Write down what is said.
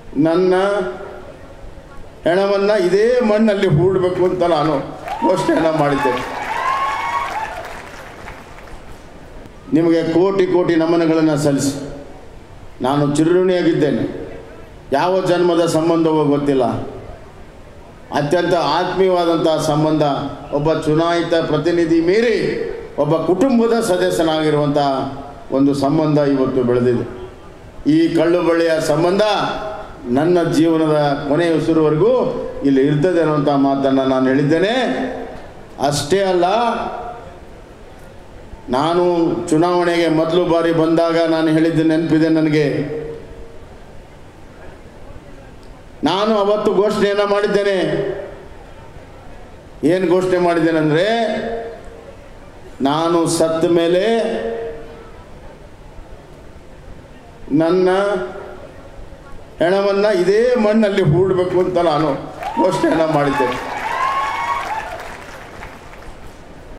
ನನ್ನ ಹೆಣವನ್ನು ಇದೇ ಮಣ್ಣಲ್ಲಿ ಹೂಡಬೇಕು ಅಂತ ನಾನು ಘೋಷಣೆಯನ್ನು ಮಾಡಿದ್ದೇನೆ ನಿಮಗೆ ಕೋಟಿ ಕೋಟಿ ನಮನಗಳನ್ನು ಸಲ್ಲಿಸಿ ನಾನು ಚಿರುಣಿಯಾಗಿದ್ದೇನೆ ಯಾವ ಜನ್ಮದ ಸಂಬಂಧವೋ ಗೊತ್ತಿಲ್ಲ ಅತ್ಯಂತ ಆತ್ಮೀಯವಾದಂಥ ಸಂಬಂಧ ಒಬ್ಬ ಚುನಾಯಿತ ಪ್ರತಿನಿಧಿ ಮೀರಿ ಒಬ್ಬ ಕುಟುಂಬದ ಸದಸ್ಯನಾಗಿರುವಂಥ ಒಂದು ಸಂಬಂಧ ಇವತ್ತು ಬೆಳೆದಿದೆ ಈ ಕಳ್ಳು ಬಳ್ಳಿಯ ಸಂಬಂಧ ನನ್ನ ಜೀವನದ ಕೊನೆಯ ಉಸಿರುವರೆಗೂ ಇಲ್ಲಿ ಇರ್ತದೆ ಅನ್ನುವಂಥ ಮಾತನ್ನು ನಾನು ಹೇಳಿದ್ದೇನೆ ಅಷ್ಟೇ ಅಲ್ಲ ನಾನು ಚುನಾವಣೆಗೆ ಮೊದಲು ಬಾರಿ ಬಂದಾಗ ನಾನು ಹೇಳಿದ್ದೆ ನೆನಪಿದೆ ನನಗೆ ನಾನು ಅವತ್ತು ಘೋಷಣೆಯನ್ನು ಮಾಡಿದ್ದೇನೆ ಏನು ಘೋಷಣೆ ಮಾಡಿದ್ದೇನೆ ಅಂದರೆ ನಾನು ಸತ್ತ ಮೇಲೆ ನನ್ನ ಹೆಣವನ್ನು ಇದೇ ಮಣ್ಣಲ್ಲಿ ಹೂಡಬೇಕು ಅಂತ ನಾನು ಘೋಷಣೆಯನ್ನು ಮಾಡಿದ್ದೇನೆ